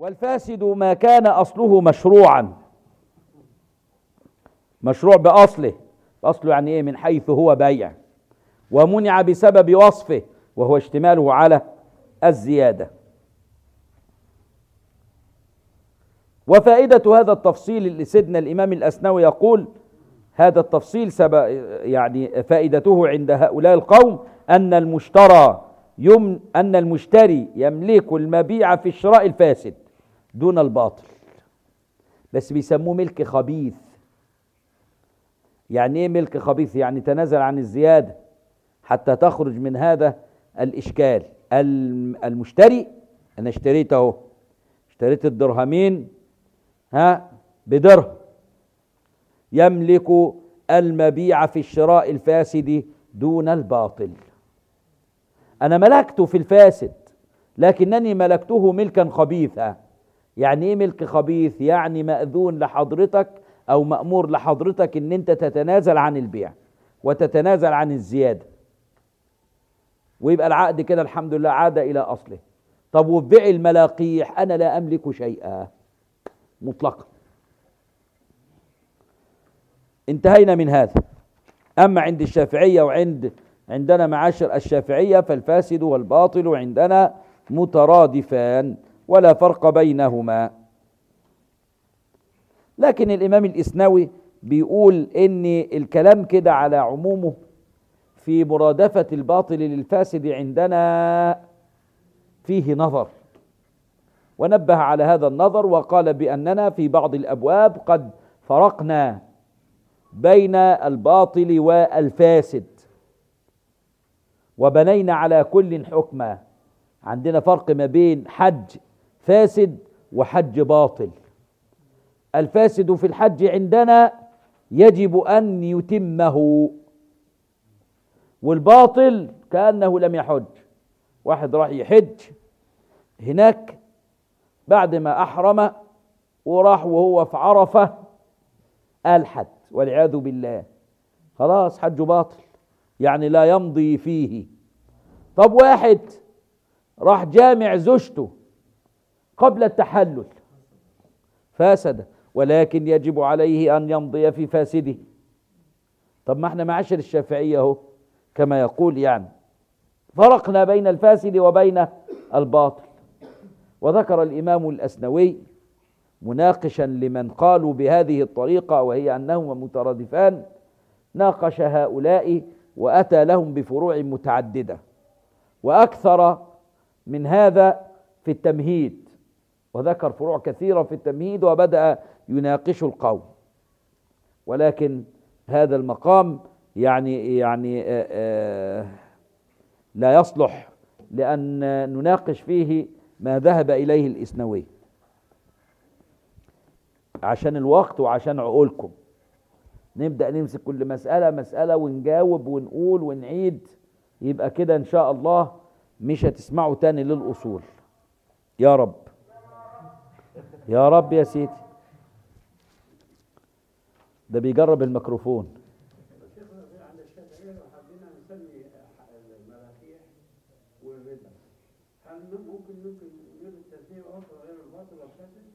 والفاسد ما كان أصله مشروعا مشروع بأصله أصله يعني إيه من حيث هو بيع ومنع بسبب وصفه وهو اشتماله على الزيادة وفائدة هذا التفصيل اللي سيدنا الإمام الأسنوي يقول هذا التفصيل سبق يعني فائدته عند هؤلاء القوم أن المشترى يم أن المشتري يملك المبيع في الشراء الفاسد دون الباطل بس بيسموه ملك خبيث يعني ايه ملك خبيث يعني تنازل عن الزيادة حتى تخرج من هذا الإشكال المشتري أنا اشتريت أهو اشتريت الدرهمين ها بدرهم يملك المبيع في الشراء الفاسد دون الباطل أنا ملكته في الفاسد لكنني ملكته ملكا خبيثا يعني ايه ملك خبيث يعني مأذون لحضرتك او مأمور لحضرتك ان انت تتنازل عن البيع وتتنازل عن الزيادة ويبقى العقد كده الحمد لله عاد الى اصله طب وفي بيع الملاقيح انا لا املك شيئا مطلقا انتهينا من هذا اما عند الشافعية وعند عندنا معاشر الشافعية فالفاسد والباطل عندنا مترادفان ولا فرق بينهما لكن الإمام الإسنوي بيقول إن الكلام كده على عمومه في مرادفة الباطل للفاسد عندنا فيه نظر ونبه على هذا النظر وقال بأننا في بعض الأبواب قد فرقنا بين الباطل والفاسد وبنينا على كل حكما عندنا فرق ما بين حج فاسد وحج باطل الفاسد في الحج عندنا يجب أن يتمه والباطل كأنه لم يحج واحد راح يحج هناك بعد ما أحرم وراح وهو في عرفة ألحد والعياذ بالله خلاص حج باطل يعني لا يمضي فيه طب واحد راح جامع زوجته قبل التحلل فاسد ولكن يجب عليه أن يمضي في فاسده طب ما احنا معاشر الشافعية اهو كما يقول يعني فرقنا بين الفاسد وبين الباطل وذكر الإمام الأسنوي مناقشا لمن قالوا بهذه الطريقة وهي أنهما مترادفان ناقش هؤلاء وأتى لهم بفروع متعددة وأكثر من هذا في التمهيد وذكر فروع كثيرة في التمهيد وبدأ يناقش القوم ولكن هذا المقام يعني يعني آآ آآ لا يصلح لأن نناقش فيه ما ذهب إليه الإسنوي عشان الوقت وعشان عقولكم نبدأ نمسك كل مسألة مسألة ونجاوب ونقول ونعيد يبقى كده إن شاء الله مش هتسمعوا تاني للأصول يا رب يا رب يا سيدي ده بيجرب الميكروفون عند الشافعية لو حبينا نسمي المراكيح والربا هل ممكن ممكن نقول التسمية أخرى غير الباطل والفاسد؟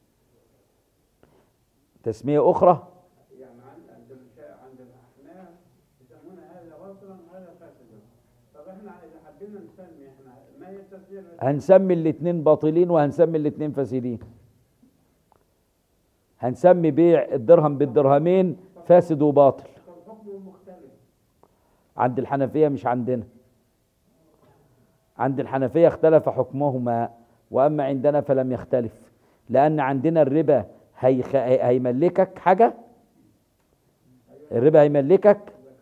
تسمية أخرى يعني عند عند الشا- عند الأحناف يسمون هذا باطلا وهذا فاسدا طب احنا إذا حبينا نسمي احنا ما هي التسمية التي هنسمي الاتنين باطلين وهنسمي الاتنين فاسدين هنسمي بيع الدرهم بالدرهمين فاسد وباطل الحكم مختلف عند الحنفية مش عندنا عند الحنفية اختلف حكمهما وأما عندنا فلم يختلف لأن عندنا الربا هيخ... هي- هيملكك حاجة الربا هيملكك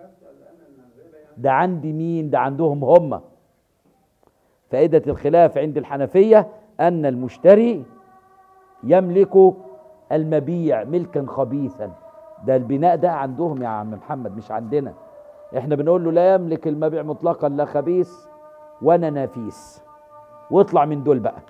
ده عندي مين ده عندهم هم فائدة الخلاف عند الحنفية أن المشتري يملك المبيع ملكا خبيثا ده البناء ده عندهم يا عم محمد مش عندنا احنا بنقول له لا يملك المبيع مطلقا لا خبيث وانا نفيس واطلع من دول بقى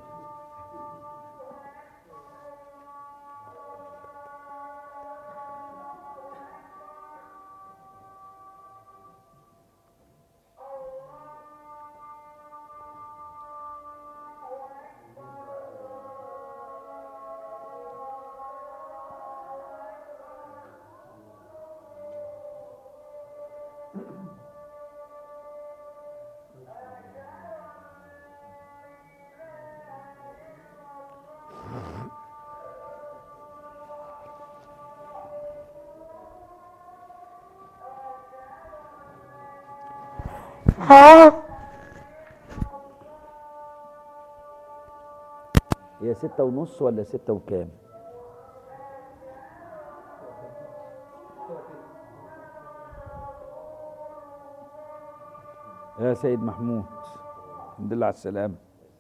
هي ستة ونص ولا ستة وكام يا سيد محمود الحمد لله على السلامة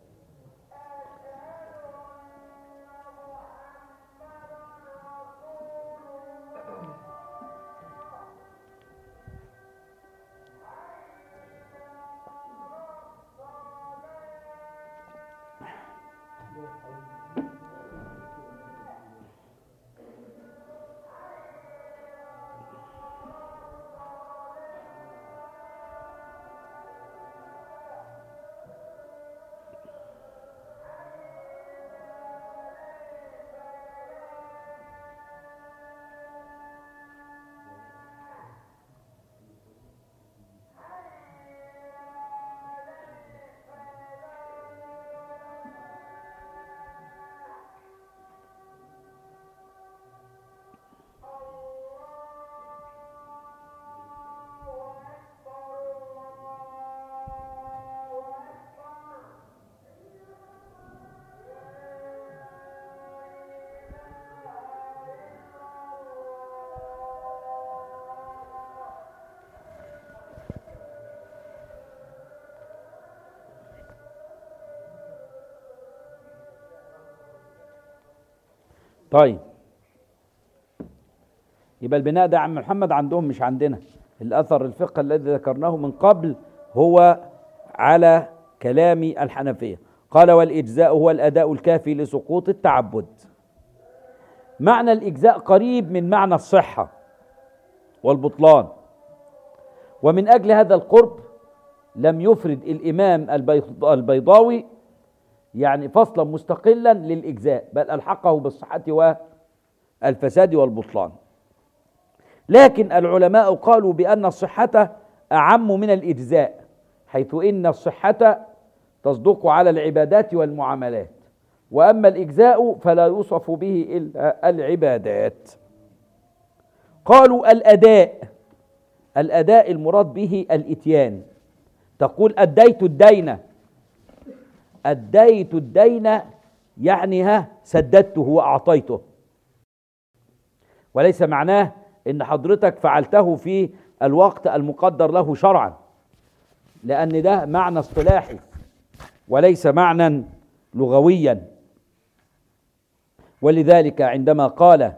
طيب يبقى البناء ده يا عم محمد عندهم مش عندنا الاثر الفقه الذي ذكرناه من قبل هو على كلام الحنفيه قال والاجزاء هو الاداء الكافي لسقوط التعبد معنى الاجزاء قريب من معنى الصحه والبطلان ومن اجل هذا القرب لم يفرد الامام البيض- البيضاوي يعني فصلا مستقلا للاجزاء بل الحقه بالصحه والفساد والبطلان لكن العلماء قالوا بان الصحه اعم من الاجزاء حيث ان الصحه تصدق على العبادات والمعاملات واما الاجزاء فلا يوصف به الا العبادات قالوا الاداء الاداء المراد به الاتيان تقول اديت الدين اديت الدين يعني ها سددته واعطيته وليس معناه ان حضرتك فعلته في الوقت المقدر له شرعا لان ده معنى اصطلاحي وليس معنى لغويا ولذلك عندما قال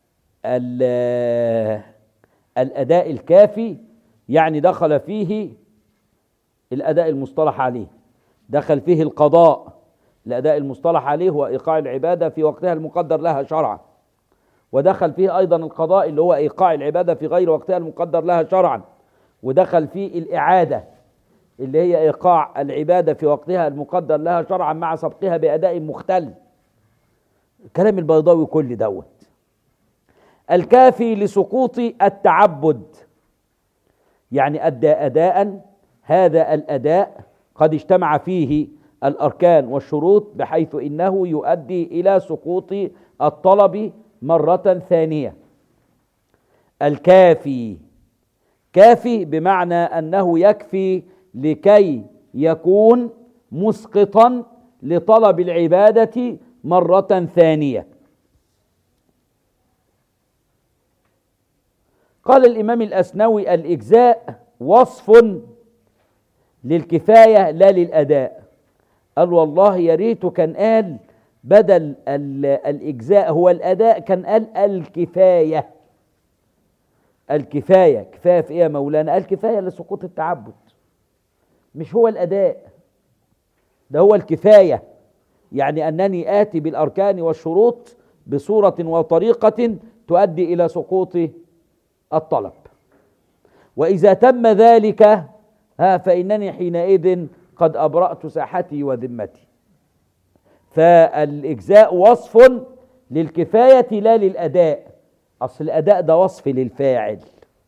ال- الاداء الكافي يعني دخل فيه الاداء المصطلح عليه دخل فيه القضاء الاداء المصطلح عليه هو ايقاع العباده في وقتها المقدر لها شرعا ودخل فيه ايضا القضاء اللي هو ايقاع العباده في غير وقتها المقدر لها شرعا ودخل فيه الاعاده اللي هي ايقاع العباده في وقتها المقدر لها شرعا مع سبقها باداء مختل كلام البيضاوي كل دوت الكافي لسقوط التعبد يعني ادى اداء هذا الاداء قد اجتمع فيه الاركان والشروط بحيث انه يؤدي الى سقوط الطلب مره ثانيه الكافي كافي بمعنى انه يكفي لكي يكون مسقطا لطلب العباده مره ثانيه قال الامام الاسنوي الاجزاء وصف للكفايه لا للاداء قال والله يا ريته كان قال بدل ال- الاجزاء هو الاداء كان قال الكفايه الكفايه كفايه في ايه يا مولانا قال كفايه لسقوط التعبد مش هو الاداء ده هو الكفايه يعني انني اتي بالاركان والشروط بصوره وطريقه تؤدي الى سقوط الطلب واذا تم ذلك ها فانني حينئذ قد ابرات ساحتي وذمتي فالاجزاء وصف للكفايه لا للاداء اصل الاداء ده وصف للفاعل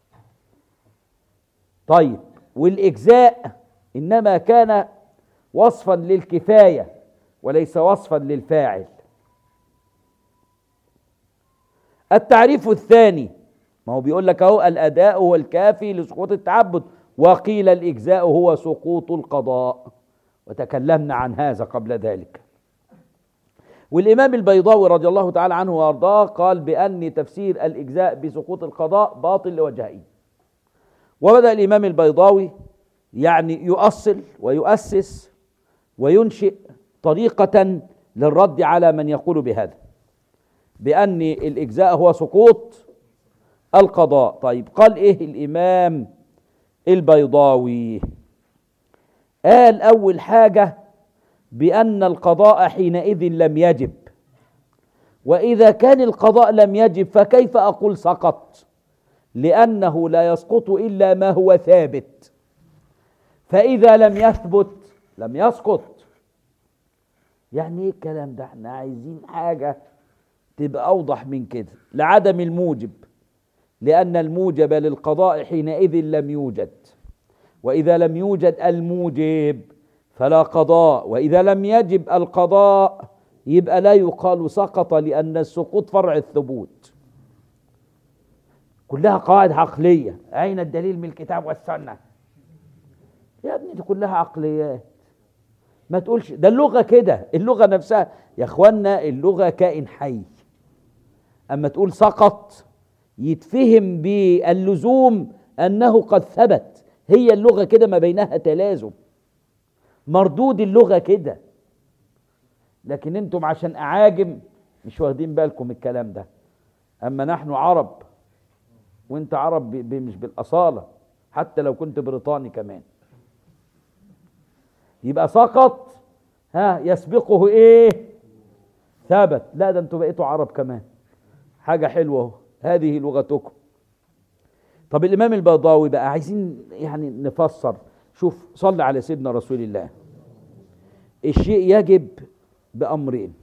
طيب والاجزاء انما كان وصفا للكفايه وليس وصفا للفاعل التعريف الثاني ما هو بيقول لك اهو الاداء هو الكافي لسقوط التعبد وقيل الإجزاء هو سقوط القضاء وتكلمنا عن هذا قبل ذلك والإمام البيضاوي رضي الله تعالى عنه وأرضاه قال بأن تفسير الإجزاء بسقوط القضاء باطل لوجهين وبدأ الإمام البيضاوي يعني يؤصل ويؤسس وينشئ طريقة للرد على من يقول بهذا بأن الإجزاء هو سقوط القضاء طيب قال إيه الإمام البيضاوي قال أول حاجة بأن القضاء حينئذ لم يجب وإذا كان القضاء لم يجب فكيف أقول سقط لأنه لا يسقط إلا ما هو ثابت فإذا لم يثبت لم يسقط يعني ايه الكلام ده احنا عايزين حاجة تبقى أوضح من كده لعدم الموجب لأن الموجب للقضاء حينئذ لم يوجد وإذا لم يوجد الموجب فلا قضاء وإذا لم يجب القضاء يبقى لا يقال سقط لأن السقوط فرع الثبوت كلها قواعد عقلية أين الدليل من الكتاب والسنة يا ابني دي كلها عقليات ما تقولش ده اللغة كده اللغة نفسها يا اخوانا اللغة كائن حي اما تقول سقط يتفهم باللزوم انه قد ثبت هي اللغة كده ما بينها تلازم مردود اللغة كده لكن انتم عشان اعاجم مش واخدين بالكم الكلام ده اما نحن عرب وانت عرب ب- ب- مش بالاصالة حتى لو كنت بريطاني كمان يبقى سقط ها يسبقه ايه ثبت لا ده انتوا بقيتوا عرب كمان حاجة حلوة اهو هذه لغتكم طب الامام البيضاوي بقى عايزين يعني نفسر شوف صلي على سيدنا رسول الله الشيء يجب بامرين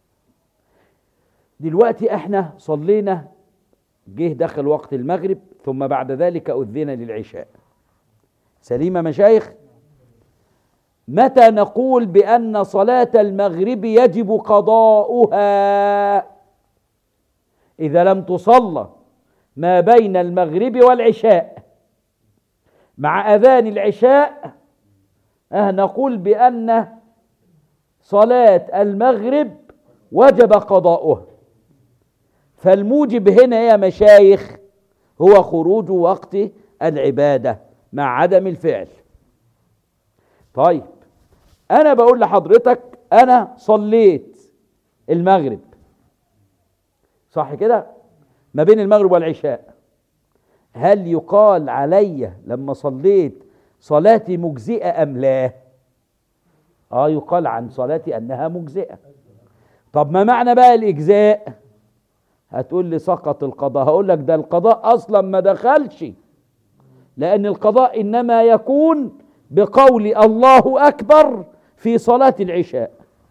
دلوقتي احنا صلينا جه دخل وقت المغرب ثم بعد ذلك اذن للعشاء سليمه مشايخ متى نقول بأن صلاة المغرب يجب قضاؤها إذا لم تصلى ما بين المغرب والعشاء مع أذان العشاء أه نقول بأن صلاة المغرب وجب قضاؤها فالموجب هنا يا مشايخ هو خروج وقت العبادة مع عدم الفعل طيب انا بقول لحضرتك انا صليت المغرب صح كده ما بين المغرب والعشاء هل يقال علي لما صليت صلاتي مجزئة ام لا اه يقال عن صلاتي انها مجزئة طب ما معنى بقى الاجزاء هتقول لي سقط القضاء هقول لك ده القضاء اصلا ما دخلش لان القضاء انما يكون بقول الله اكبر في صلاه العشاء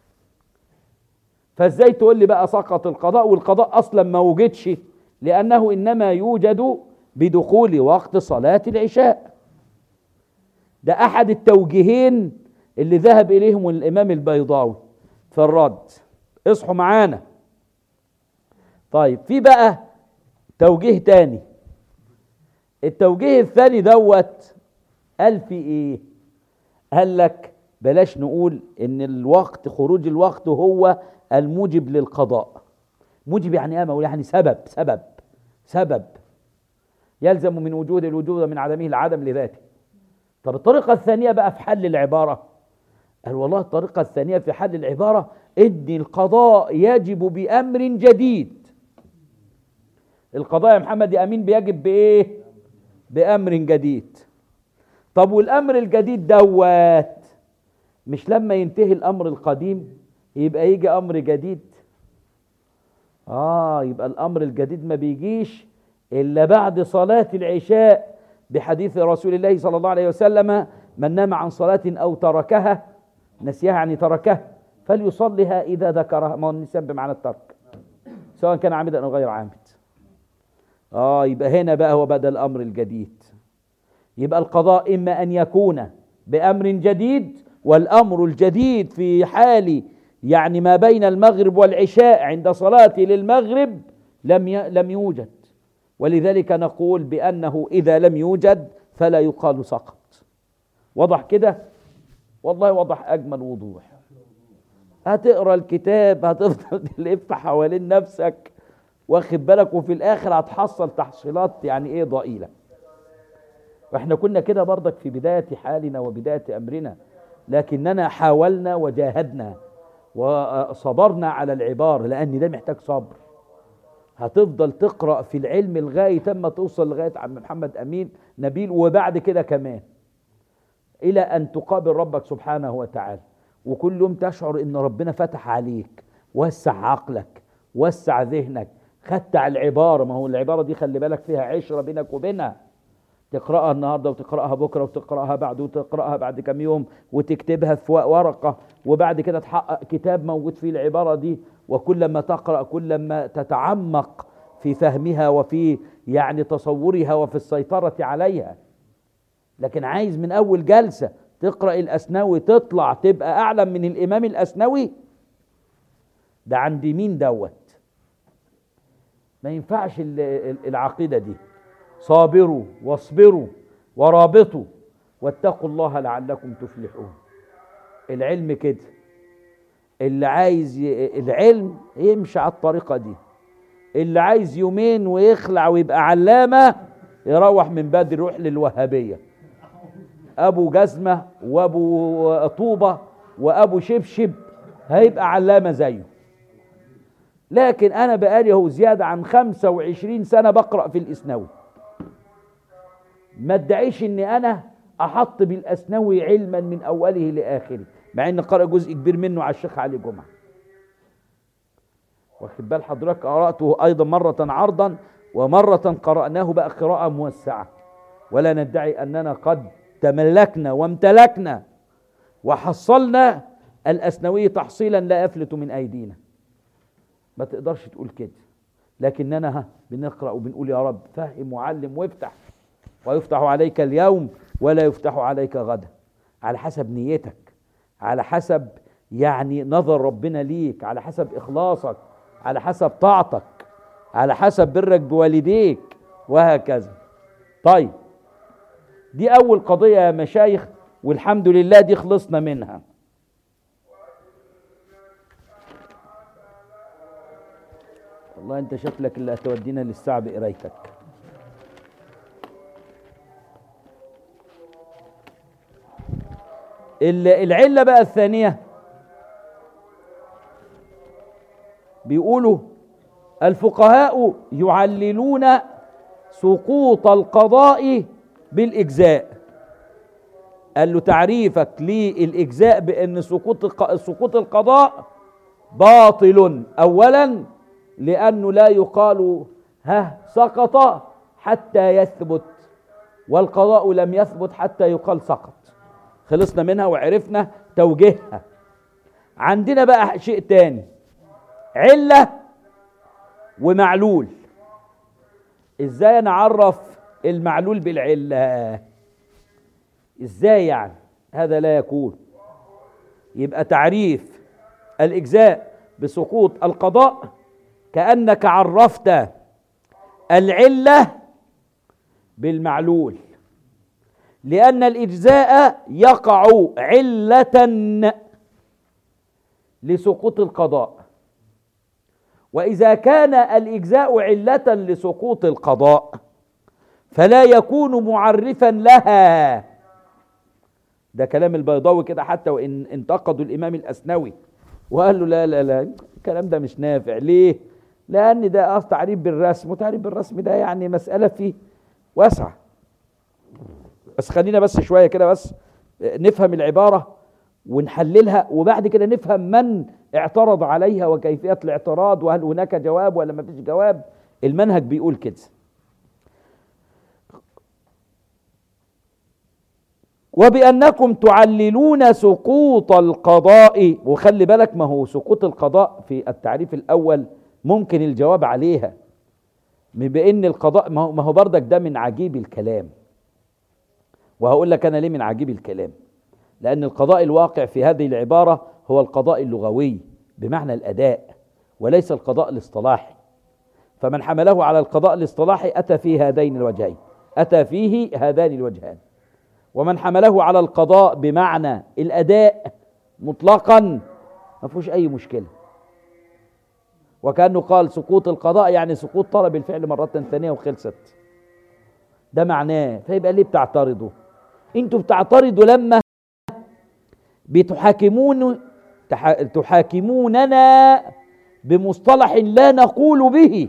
فازاي تقول لي بقى سقط القضاء والقضاء اصلا ما وجدش لانه انما يوجد بدخول وقت صلاه العشاء ده احد التوجيهين اللي ذهب اليهم الامام البيضاوي في الرد اصحوا معانا طيب في بقى توجيه تاني التوجيه الثاني دوت قال في ايه قال لك بلاش نقول ان الوقت خروج الوقت هو الموجب للقضاء موجب يعني ايه ما أقول يعني سبب سبب سبب يلزم من وجود الوجود ومن عدمه العدم لذاته طب الطريقة الثانية بقى في حل العبارة قال والله الطريقة الثانية في حل العبارة ان القضاء يجب بأمر جديد القضاء يا محمد يا امين بيجب بايه بامر جديد طب والامر الجديد دوت مش لما ينتهي الامر القديم يبقى يجي امر جديد اه يبقى الامر الجديد ما بيجيش الا بعد صلاه العشاء بحديث رسول الله صلى الله عليه وسلم من نام عن صلاه او تركها نسيها يعني تركها فليصلها اذا ذكرها ما هو النسيان بمعنى الترك سواء كان عامدا او غير عامد اه يبقى هنا بقى هو بدا الامر الجديد يبقى القضاء اما ان يكون بامر جديد والامر الجديد في حال يعني ما بين المغرب والعشاء عند صلاه للمغرب لم ي... لم يوجد ولذلك نقول بانه اذا لم يوجد فلا يقال سقط وضح كده والله وضح اجمل وضوح هتقرا الكتاب هتفضل تلف حوالين نفسك واخد بالك وفي الاخر هتحصل تحصيلات يعني ايه ضئيله واحنا كنا كده برضك في بدايه حالنا وبدايه امرنا لكننا حاولنا وجاهدنا وصبرنا على العبار لان ده محتاج صبر هتفضل تقرا في العلم لغايه اما توصل لغايه عم محمد امين نبيل وبعد كده كمان الى ان تقابل ربك سبحانه وتعالى وكل يوم تشعر ان ربنا فتح عليك وسع عقلك وسع ذهنك خدت على العباره ما هو العباره دي خلي بالك فيها عشره بينك وبينها تقراها النهارده وتقراها بكره وتقراها بعد وتقراها بعد كم يوم وتكتبها في ورقه وبعد كده تحقق كتاب موجود فيه العباره دي وكلما تقرا كلما تتعمق في فهمها وفي يعني تصورها وفي السيطره عليها لكن عايز من اول جلسه تقرا الاسنوي تطلع تبقى اعلم من الامام الاسنوي ده عند مين دوت ما ينفعش العقيده دي صابروا واصبروا ورابطوا واتقوا الله لعلكم تفلحون العلم كده اللي عايز ي... العلم يمشي على الطريقه دي اللي عايز يومين ويخلع ويبقى علامه يروح من بدري يروح للوهابيه ابو جزمه وابو طوبه وابو شبشب هيبقى علامه زيه لكن انا بقالي هو زياده عن 25 سنه بقرا في الاسنوي ما ادعيش اني انا احط بالاسنوي علما من اوله لاخره مع ان قرأ جزء كبير منه على الشيخ علي جمعه واخد بال حضرتك قراته ايضا مره عرضا ومره قراناه بقى قراءه موسعه ولا ندعي اننا قد تملكنا وامتلكنا وحصلنا الاسنوي تحصيلا لا يفلت من ايدينا ما تقدرش تقول كده لكننا ها بنقرا وبنقول يا رب فهم وعلم وافتح ويفتح عليك اليوم ولا يفتح عليك غدا على حسب نيتك على حسب يعني نظر ربنا ليك على حسب اخلاصك على حسب طاعتك على حسب برك بوالديك وهكذا طيب دي اول قضيه يا مشايخ والحمد لله دي خلصنا منها والله انت شكلك اللي هتودينا للساعه بقرايتك العله بقى الثانيه بيقولوا الفقهاء يعللون سقوط القضاء بالاجزاء قال له تعريفك للاجزاء بان سقوط سقوط القضاء باطل اولا لانه لا يقال ها سقط حتى يثبت والقضاء لم يثبت حتى يقال سقط خلصنا منها وعرفنا توجيهها عندنا بقى شيء تاني علة ومعلول ازاي نعرف المعلول بالعلة ازاي يعني هذا لا يكون يبقى تعريف الاجزاء بسقوط القضاء كانك عرفت العله بالمعلول لأن الإجزاء يقع علة لسقوط القضاء وإذا كان الإجزاء علة لسقوط القضاء فلا يكون معرفا لها ده كلام البيضاوي كده حتى وإن انتقدوا الإمام الأسنوي وقال له لا لا لا الكلام ده مش نافع ليه؟ لأن ده أصل تعريف بالرسم وتعريف بالرسم ده يعني مسألة فيه واسعة بس خلينا بس شويه كده بس نفهم العباره ونحللها وبعد كده نفهم من اعترض عليها وكيفيه الاعتراض وهل هناك جواب ولا ما فيش جواب المنهج بيقول كده وبأنكم تعللون سقوط القضاء وخلي بالك ما هو سقوط القضاء في التعريف الأول ممكن الجواب عليها بأن القضاء ما هو بردك ده من عجيب الكلام وهقول لك أنا ليه من عجيب الكلام لأن القضاء الواقع في هذه العبارة هو القضاء اللغوي بمعنى الأداء وليس القضاء الاصطلاحي فمن حمله على القضاء الاصطلاحي أتى في هذين الوجهين أتى فيه هذان الوجهان ومن حمله على القضاء بمعنى الأداء مطلقا ما فيهوش أي مشكلة وكأنه قال سقوط القضاء يعني سقوط طلب الفعل مرة ثانية وخلصت ده معناه فيبقى ليه بتعترضوا انتوا بتعترضوا لما بتحاكمون تح... تحاكموننا بمصطلح لا نقول به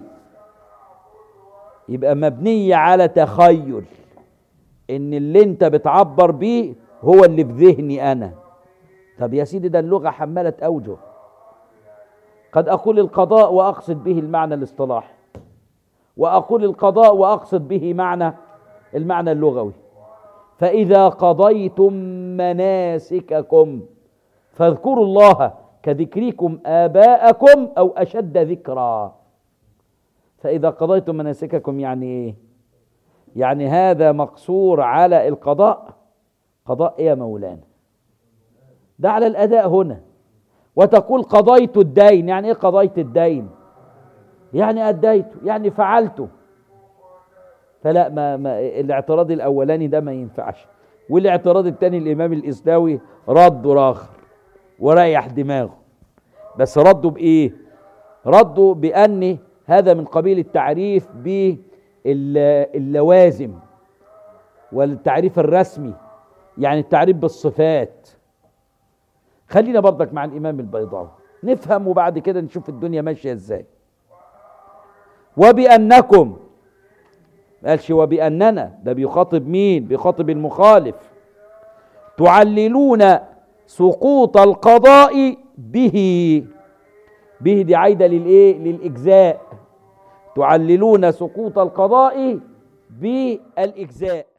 يبقى مبنية على تخيل ان اللي انت بتعبر بيه هو اللي في ذهني انا طب يا سيدي ده اللغة حمالة اوجه قد اقول القضاء واقصد به المعنى الاصطلاحي واقول القضاء واقصد به معنى المعنى اللغوي فاذا قضيتم مناسككم فاذكروا الله كذكركم اباءكم او اشد ذكرا فاذا قضيتم مناسككم يعني ايه يعني هذا مقصور على القضاء قضاء إيه يا مولانا ده على الاداء هنا وتقول قضيت الدين يعني ايه قضيت الدين يعني اديته يعني فعلته فلا ما, ما الاعتراض الاولاني ده ما ينفعش والاعتراض الثاني الامام الاسلاوي رد راخر وريح دماغه بس ردوا بايه ردوا بان هذا من قبيل التعريف باللوازم والتعريف الرسمي يعني التعريف بالصفات خلينا برضك مع الامام البيضاوي نفهم وبعد كده نشوف الدنيا ماشيه ازاي وبانكم ما قالش وباننا ده بيخاطب مين بيخاطب المخالف تعللون سقوط القضاء به به دي عايده للايه للاجزاء تعللون سقوط القضاء بالاجزاء